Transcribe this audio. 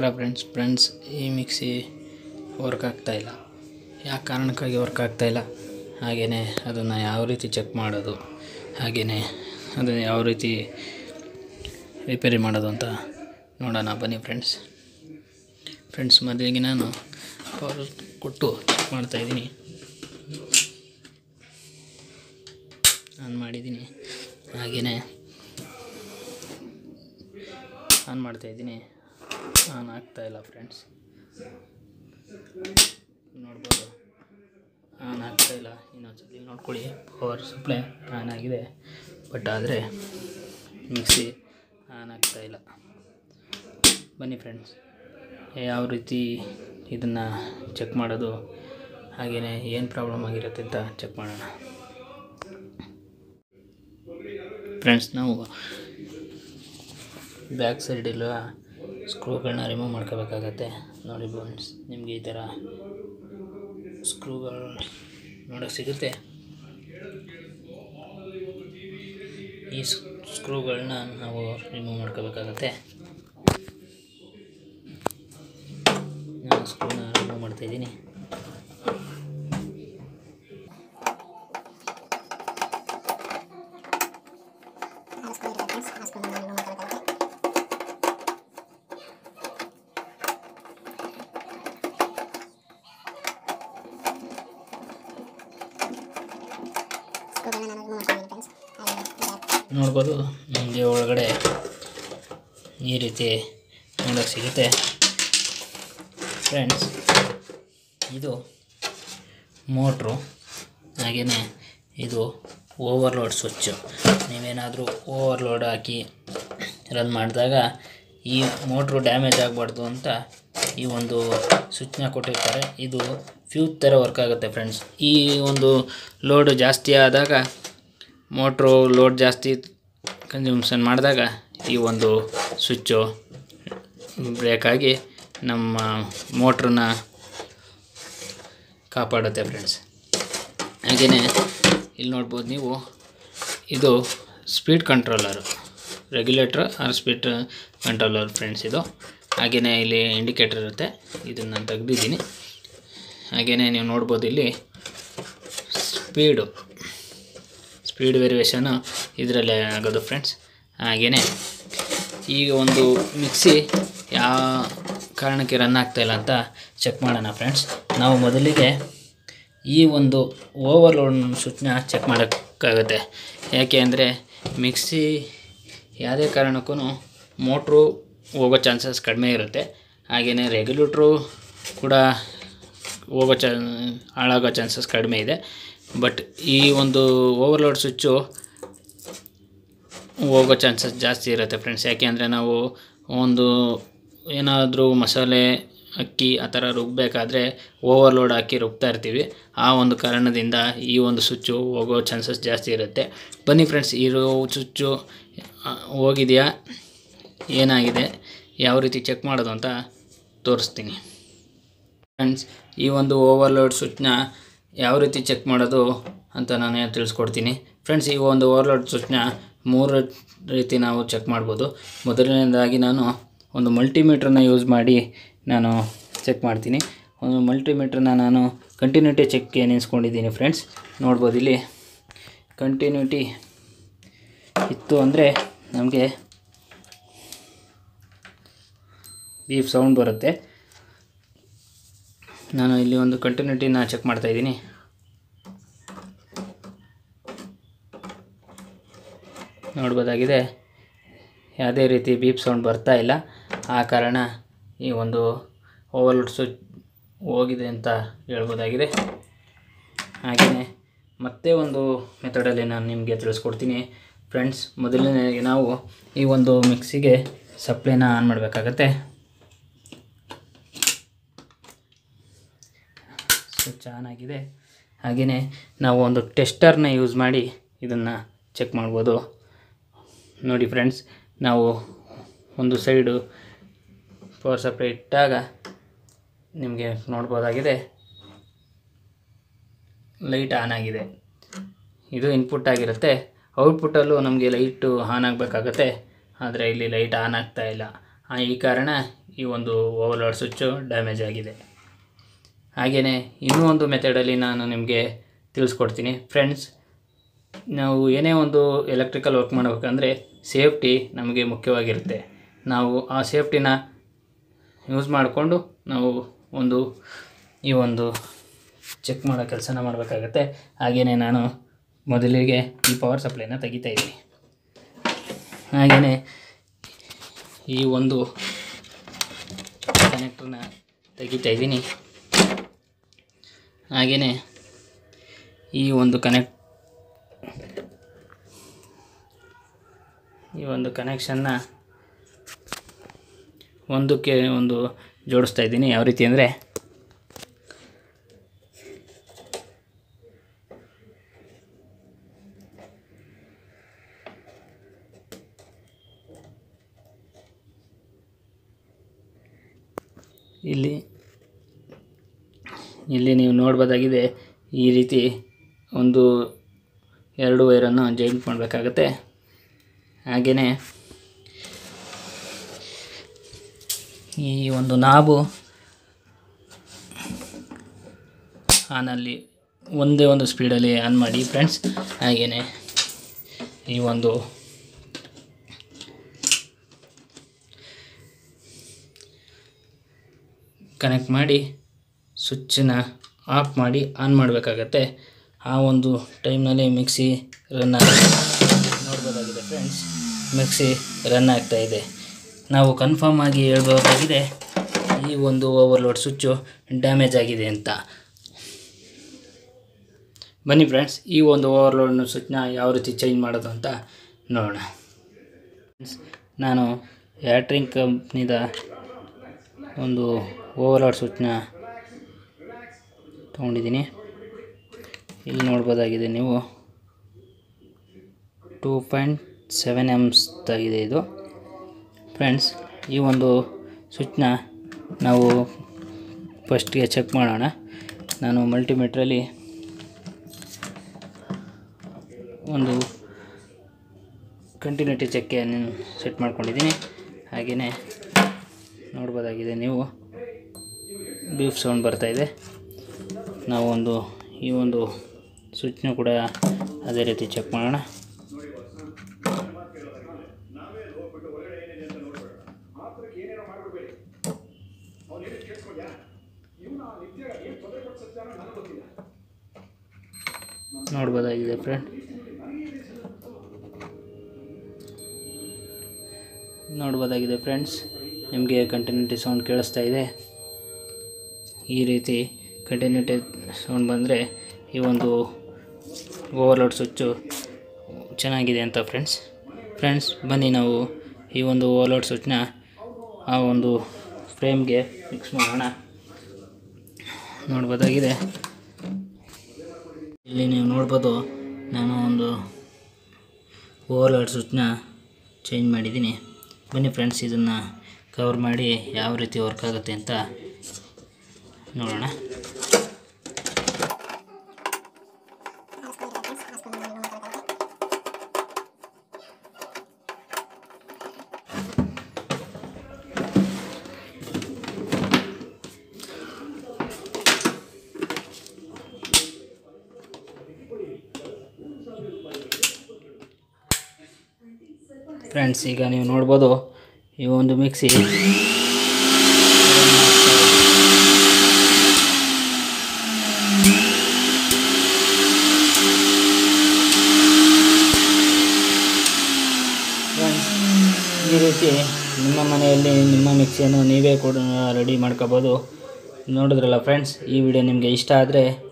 ನಮಸ್ಕಾರ friends friends ಈ mixie work ಆಗ್ತಾಯಿಲ್ಲ ಯಾವ ಕಾರಣಕ್ಕಾಗಿ ವರ್ಕ್ ಆಗ್ತಾಯಿಲ್ಲ ಹಾಗೆಯೇ ಅದನ್ನು ಯಾವ ರೀತಿ ಚೆಕ್ ಮಾಡೋದು ಹಾಗೆಯೇ ಅದನ್ನು ಯಾವ ರೀತಿ ರಿಪೇರಿ ಮಾಡೋದು ಅಂತ ನೋಡೋಣ ಬನ್ನಿ ಫ್ರೆಂಡ್ಸ್ ಫ್ರೆಂಡ್ಸ್ ಮೊದಲಿಗೆ ನಾನು ಪವರ್ ಕೊಟ್ಟು ಚೆಕ್ ಮಾಡ್ತಾಯಿದ್ದೀನಿ ಆನ್ ಮಾಡಿದ್ದೀನಿ ಹಾಗೆಯೇ ಆನ್ ಮಾಡ್ತಾಯಿದ್ದೀನಿ ಆನ್ ಆಗ್ತಾಯಿಲ್ಲ ಫ್ರೆಂಡ್ಸ್ ನೋಡ್ಬೋದು ಆನ್ ಆಗ್ತಾಯಿಲ್ಲ ಇನ್ನೊಂದ್ಸತಿ ನೋಡ್ಕೊಳ್ಳಿ ಪವರ್ ಸಪ್ಲೈ ಆನ್ ಆಗಿದೆ ಬಟ್ ಆದರೆ ಮಿಕ್ಸಿ ಆನ್ ಆಗ್ತಾಯಿಲ್ಲ ಬನ್ನಿ ಫ್ರೆಂಡ್ಸ್ ಯಾವ ರೀತಿ ಇದನ್ನು ಚೆಕ್ ಮಾಡೋದು ಹಾಗೆಯೇ ಏನು ಪ್ರಾಬ್ಲಮ್ ಆಗಿರುತ್ತೆ ಅಂತ ಚೆಕ್ ಮಾಡೋಣ ಫ್ರೆಂಡ್ಸ್ ನಾವು ಬ್ಯಾಕ್ ಸೈಡಿಲ್ಲ ಸ್ಕ್ರೂಗಳನ್ನ ರಿಮೂವ್ ಮಾಡ್ಕೋಬೇಕಾಗತ್ತೆ ನೋಡಿ ಫ್ರೆಂಡ್ಸ್ ನಿಮಗೆ ಈ ಥರ ಸ್ಕ್ರೂಗಳು ನೋಡೋಕ್ಕೆ ಸಿಗುತ್ತೆ ಈ ಸ್ಕ್ರೂಗಳನ್ನ ನಾವು ರಿಮೂವ್ ಮಾಡ್ಕೋಬೇಕಾಗತ್ತೆ ನಾನು ಸ್ಕ್ರೂನ ರಿಮೂವ್ ಮಾಡ್ತಾಯಿದ್ದೀನಿ ನೋಡ್ಬೋದು ನಿಮಗೆ ಒಳಗಡೆ ಈ ರೀತಿ ನೋಡೋಕ್ಕೆ ಸಿಗುತ್ತೆ ಫ್ರೆಂಡ್ಸ್ ಇದು ಮೋಟ್ರು ಹಾಗೆಯೇ ಇದು ಓವರ್ಲೋಡ್ ಸ್ವಿಚ್ಚು ನೀವೇನಾದರೂ ಓವರ್ಲೋಡ್ ಹಾಕಿ ರನ್ ಮಾಡಿದಾಗ ಈ ಮೋಟ್ರು ಡ್ಯಾಮೇಜ್ ಆಗಬಾರ್ದು ಅಂತ ಈ ಒಂದು ಸ್ವಿಚ್ನ ಕೊಟ್ಟಿರ್ತಾರೆ ಇದು ಫ್ಯೂಸ್ ಥರ ವರ್ಕ್ ಆಗುತ್ತೆ ಫ್ರೆಂಡ್ಸ್ ಈ ಒಂದು ಲೋಡು ಜಾಸ್ತಿ ಆದಾಗ ಮೋಟ್ರು ಲೋಡ್ ಜಾಸ್ತಿ ಕನ್ಸ್ಯೂಮ್ಷನ್ ಮಾಡಿದಾಗ ಈ ಒಂದು ಸ್ವಿಚ್ಚು ಬ್ರೇಕಾಗಿ ನಮ್ಮ ಮೋಟ್ರನ್ನ ಕಾಪಾಡುತ್ತೆ ಫ್ರೆಂಡ್ಸ್ ಹಾಗೆಯೇ ಇಲ್ಲಿ ನೋಡ್ಬೋದು ನೀವು ಇದು speed controller regulator or speed controller friends ಇದು ಹಾಗೆಯೇ ಇಲ್ಲಿ ಇಂಡಿಕೇಟರ್ ಇರುತ್ತೆ ಇದನ್ನು ನಾನು ತೆಗ್ದಿದ್ದೀನಿ ಹಾಗೆಯೇ ನೀವು ನೋಡ್ಬೋದು ಇಲ್ಲಿ ಸ್ಪೀಡು ಸ್ಪೀಡ್ ವೇರಿಯೇಷನು ಇದರಲ್ಲೇ ಆಗೋದು ಫ್ರೆಂಡ್ಸ್ ಹಾಗೆಯೇ ಈಗ ಒಂದು ಮಿಕ್ಸಿ ಯಾವ ಕಾರಣಕ್ಕೆ ರನ್ ಆಗ್ತಾಯಿಲ್ಲ ಅಂತ ಚೆಕ್ ಮಾಡೋಣ ಫ್ರೆಂಡ್ಸ್ ನಾವು ಮೊದಲಿಗೆ ಈ ಒಂದು ಓವರ್ಲೋಡ್ ಸ್ವಿಚ್ನ ಚೆಕ್ ಮಾಡೋಕ್ಕಾಗುತ್ತೆ ಯಾಕೆ ಅಂದರೆ ಮಿಕ್ಸಿ ಯಾವುದೇ ಕಾರಣಕ್ಕೂ ಮೋಟ್ರು ಹೋಗೋ ಚಾನ್ಸಸ್ ಕಡಿಮೆ ಇರುತ್ತೆ ಹಾಗೆಯೇ ರೆಗ್ಯುಲೇಟ್ರು ಕೂಡ ಹೋಗೋ ಚಾ ಹಾಳಾಗೋ ಚಾನ್ಸಸ್ ಕಡಿಮೆ ಇದೆ ಬಟ್ ಈ ಒಂದು ಓವರ್ಲೋಡ್ ಸ್ವಿಚ್ಚು ಹೋಗೋ ಚಾನ್ಸಸ್ ಜಾಸ್ತಿ ಇರುತ್ತೆ ಫ್ರೆಂಡ್ಸ್ ಯಾಕೆ ಅಂದರೆ ನಾವು ಒಂದು ಏನಾದರೂ ಮಸಾಲೆ ಅಕ್ಕಿ ಆ ಥರ ರುಬ್ಬಬೇಕಾದ್ರೆ ಓವರ್ಲೋಡ್ ಹಾಕಿ ರುಬ್ತಾ ಇರ್ತೀವಿ ಆ ಒಂದು ಕಾರಣದಿಂದ ಈ ಒಂದು ಸ್ವಿಚ್ಚು ಹೋಗೋ ಚಾನ್ಸಸ್ ಜಾಸ್ತಿ ಇರುತ್ತೆ ಬನ್ನಿ ಫ್ರೆಂಡ್ಸ್ ಇರೋ ಸ್ವಿಚ್ಚು ಹೋಗಿದೆಯಾ ಏನಾಗಿದೆ ಯಾವ ರೀತಿ ಚೆಕ್ ಮಾಡೋದು ಅಂತ ತೋರಿಸ್ತೀನಿ ಫ್ರೆಂಡ್ಸ್ ಈ ಒಂದು ಓವರ್ಲೋಡ್ ಸ್ವಿಚ್ನ ಯಾವ ರೀತಿ ಚೆಕ್ ಮಾಡೋದು ಅಂತ ನಾನು ತಿಳಿಸ್ಕೊಡ್ತೀನಿ ಫ್ರೆಂಡ್ಸ್ ಈ ಒಂದು ಓವರ್ಲೋಡ್ ಸ್ವಿಚ್ನ ಮೂರು ರೀತಿ ನಾವು ಚೆಕ್ ಮಾಡ್ಬೋದು ಮೊದಲನೇದಾಗಿ ನಾನು ಒಂದು ಮಲ್ಟಿಮೀಟ್ರನ್ನ ಯೂಸ್ ಮಾಡಿ ನಾನು ಚೆಕ್ ಮಾಡ್ತೀನಿ ಒಂದು ಮಲ್ಟಿಮೀಟ್ರನ್ನ ನಾನು ಕಂಟಿನ್ಯೂಟಿ ಚೆಕ್ಗೆ ನೆನೆಸ್ಕೊಂಡಿದ್ದೀನಿ ಫ್ರೆಂಡ್ಸ್ ನೋಡ್ಬೋದು ಇಲ್ಲಿ ಕಂಟಿನ್ಯೂಟಿ ಇತ್ತು ಅಂದರೆ ನಮಗೆ ಬೀಫ್ ಸೌಂಡ್ ಬರುತ್ತೆ ನಾನು ಇಲ್ಲಿ ಒಂದು ಕಂಟಿನ್ಯೂಟಿನ ಚೆಕ್ ಮಾಡ್ತಾಯಿದ್ದೀನಿ ನೋಡ್ಬೋದಾಗಿದೆ ಯಾವುದೇ ರೀತಿ ಬೀಪ್ ಸೌಂಡ್ ಬರ್ತಾ ಇಲ್ಲ ಆ ಕಾರಣ ಈ ಒಂದು ಓವರ್ಲೋಡ್ ಸ್ವಿಚ್ ಹೋಗಿದೆ ಅಂತ ಹೇಳ್ಬೋದಾಗಿದೆ ಹಾಗೆಯೇ ಮತ್ತೆ ಒಂದು ಮೆಥಡಲ್ಲಿ ನಾನು ನಿಮಗೆ ತಿಳಿಸ್ಕೊಡ್ತೀನಿ ಫ್ರೆಂಡ್ಸ್ ಮೊದಲನೇ ನಾವು ಈ ಒಂದು ಮಿಕ್ಸಿಗೆ ಸಪ್ಲೈನ ಆನ್ ಮಾಡಬೇಕಾಗತ್ತೆ ಸ್ವಿಚ್ ಆನ್ ಆಗಿದೆ ಹಾಗೆಯೇ ನಾವು ಒಂದು ಟೆಸ್ಟರ್ನ ಯೂಸ್ ಮಾಡಿ ಇದನ್ನು ಚೆಕ್ ಮಾಡ್ಬೋದು ನೋಡಿ ಫ್ರೆಂಡ್ಸ್ ನಾವು ಒಂದು ಸೈಡು ಪವರ್ ಸಪ್ಲೈ ಇಟ್ಟಾಗ ನಿಮಗೆ ನೋಡ್ಬೋದಾಗಿದೆ ಲೈಟ್ ಆನ್ ಆಗಿದೆ ಇದು ಇನ್ಪುಟ್ ಆಗಿರುತ್ತೆ ಔಟ್ಪುಟ್ಟಲ್ಲೂ ನಮಗೆ ಲೈಟು ಆನ್ ಆಗಬೇಕಾಗತ್ತೆ ಆದರೆ ಇಲ್ಲಿ ಲೈಟ್ ಆನ್ ಆಗ್ತಾ ಇಲ್ಲ ಆ, ಈ ಕಾರಣ ಈ ಒಂದು ಓವರ್ಲೋಡ್ ಸ್ವಿಚ್ಚು ಡ್ಯಾಮೇಜ್ ಆಗಿದೆ ಹಾಗೆಯೇ ಇನ್ನೂ ಒಂದು ಮೆಥಡಲ್ಲಿ ನಾನು ನಿಮಗೆ ತಿಳಿಸ್ಕೊಡ್ತೀನಿ ಫ್ರೆಂಡ್ಸ್ ನಾವು ಏನೇ ಒಂದು ಎಲೆಕ್ಟ್ರಿಕಲ್ ವರ್ಕ್ ಮಾಡಬೇಕಂದ್ರೆ ಸೇಫ್ಟಿ ನಮಗೆ ಮುಖ್ಯವಾಗಿರುತ್ತೆ ನಾವು ಆ ಸೇಫ್ಟಿನ ಯೂಸ್ ಮಾಡಿಕೊಂಡು ನಾವು ಒಂದು ಈ ಒಂದು ಚೆಕ್ ಮಾಡೋ ಕೆಲಸನ ಮಾಡಬೇಕಾಗತ್ತೆ ಹಾಗೆಯೇ ನಾನು ಮೊದಲಿಗೆ ಈ ಪವರ್ ಸಪ್ಲೈನ ತೆಗಿತಾ ಇದ್ದೀನಿ ಹಾಗೆಯೇ ಈ ಒಂದು ಕನೆಕ್ಟ್ರನ್ನ ತೆಗಿತಾ ಇದ್ದೀನಿ ಹಾಗೆಯೇ ಈ ಒಂದು ಕನೆಕ್ಟ್ ಈ ಒಂದು ಕನೆಕ್ಷನ್ನ ಒಂದಕ್ಕೆ ಒಂದು ಜೋಡಿಸ್ತಾ ಇದ್ದೀನಿ ಯಾವ ರೀತಿ ಅಂದರೆ ಇಲ್ಲಿ ಇಲ್ಲಿ ನೀವು ನೋಡ್ಬೋದಾಗಿದೆ ಈ ರೀತಿ ಒಂದು ಎರಡು ವೈರನ್ನು ಜಾಯಿಂಟ್ ಮಾಡಬೇಕಾಗತ್ತೆ ಹಾಗೆಯೇ ಈ ಒಂದು ನಾಬು ಆನಲ್ಲಿ ಒಂದೇ ಒಂದು ಸ್ಪೀಡಲ್ಲಿ ಆನ್ ಮಾಡಿ ಫ್ರೆಂಡ್ಸ್ ಹಾಗೆಯೇ ಈ ಒಂದು ಕನೆಕ್ಟ್ ಮಾಡಿ ಸ್ವಿಚ್ಚನ್ನ ಆಫ್ ಮಾಡಿ ಆನ್ ಮಾಡಬೇಕಾಗತ್ತೆ ಆ ಒಂದು ಟೈಮ್ನಲ್ಲಿ ಮಿಕ್ಸಿ ರನ್ ಆಗುತ್ತೆ ನೋಡ್ಬೋದಾಗಿದೆ ಫ್ರೆಂಡ್ಸ್ ಮಿಕ್ಸಿ ರನ್ ಆಗ್ತಾ ಇದೆ ನಾವು ಕನ್ಫರ್ಮ್ ಆಗಿ ಹೇಳ್ಬೋದಾಗಿದೆ ಈ ಒಂದು ಓವರ್ಲೋಡ್ ಸ್ವಿಚ್ಚು ಡ್ಯಾಮೇಜ್ ಆಗಿದೆ ಅಂತ ಬನ್ನಿ ಫ್ರೆಂಡ್ಸ್ ಈ ಒಂದು ಓವರ್ಲೋಡ್ ಸ್ವಿಚ್ನ ಯಾವ ರೀತಿ ಚೇಂಜ್ ಮಾಡೋದು ಅಂತ ನೋಡೋಣ Friends, ನಾನು ಯಾಟ್ರಿಂಗ್ ಕಂಪ್ನಿದ ಒಂದು ಓವರ್ಲೋಡ್ ಸ್ವಿಚ್ನ ತೊಗೊಂಡಿದ್ದೀನಿ ಇಲ್ಲಿ ನೋಡ್ಬೋದಾಗಿದೆ ನೀವು ಟೂ ಪಾಯಿಂಟ್ ಸೆವೆನ್ ಎಮ್ಸ್ದಾಗಿದೆ ಇದು ಫ್ರೆಂಡ್ಸ್ ಈ ಒಂದು ಸ್ವಿಚ್ನ ನಾವು ಫಸ್ಟ್ಗೆ ಚೆಕ್ ಮಾಡೋಣ ನಾನು ಮಲ್ಟಿಮೀಟ್ರಲ್ಲಿ ಒಂದು ಕಂಟಿನ್ಯೂಟಿ ಚೆಕ್ಕೆಯನ್ನು ಸೆಟ್ ಮಾಡ್ಕೊಂಡಿದ್ದೀನಿ ಹಾಗೆಯೇ ನೋಡ್ಬೋದಾಗಿದೆ ನೀವು ಬೀಫ್ ಸೌಂಡ್ ಬರ್ತಾಯಿದೆ ನಾವು ಒಂದು ಈ ಒಂದು ಸ್ವಿಚ್ನ ಕೂಡ ಅದೇ ರೀತಿ ಚೆಕ್ ಮಾಡೋಣ ನೋಡ್ಬೋದಾಗಿದೆ ಫ್ರೆಂಡ್ ನೋಡ್ಬೋದಾಗಿದೆ ಫ್ರೆಂಡ್ಸ್ ನಿಮಗೆ ಕಂಟಿನ್ಯೂಟಿ ಸೌಂಡ್ ಕೇಳಿಸ್ತಾ ಇದೆ ಈ ರೀತಿ ಕಂಟಿನ್ಯೂಟಿ ಸೌಂಡ್ ಬಂದರೆ ಈ ಒಂದು ಓವರ್ಲೋಡ್ ಸ್ವಿಚ್ಚು ಚೆನ್ನಾಗಿದೆ ಅಂತ ಫ್ರೆಂಡ್ಸ್ ಫ್ರೆಂಡ್ಸ್ ಬನ್ನಿ ನಾವು ಈ ಒಂದು ಓವರ್ಲೋಡ್ ಸ್ವಿಚ್ನ ಆ ಒಂದು ಫ್ರೇಮ್ಗೆ ಫಿಕ್ಸ್ ಮಾಡೋಣ ನೋಡ್ಬೋದಾಗಿದೆ ಇಲ್ಲಿ ನೀವು ನೋಡ್ಬೋದು ನಾನು ಒಂದು ಓವರ್ಲೋಡ್ ಸ್ವಿಚ್ನ ಚೇಂಜ್ ಮಾಡಿದ್ದೀನಿ ಬನ್ನಿ ಫ್ರೆಂಡ್ಸ್ ಇದನ್ನು ಕವರ್ ಮಾಡಿ ಯಾವ ರೀತಿ ವರ್ಕ್ ಆಗುತ್ತೆ ಅಂತ ನೋಡೋಣ ಫ್ರೆಂಡ್ಸ್ ಈಗ ನೀವು ನೋಡ್ಬೋದು ಈ ಒಂದು ಮಿಕ್ಸಿ ಫ್ರೆಂಡ್ಸ್ ಈ ರೀತಿ ನಿಮ್ಮ ಮನೆಯಲ್ಲಿ ನಿಮ್ಮ ಮಿಕ್ಸಿಯನ್ನು ನೀವೇ ಕೂಡ ರೆಡಿ ಮಾಡ್ಕೋಬೋದು ನೋಡಿದ್ರಲ್ಲ ಫ್ರೆಂಡ್ಸ್ ಈ ವಿಡಿಯೋ ನಿಮಗೆ ಇಷ್ಟ ಆದರೆ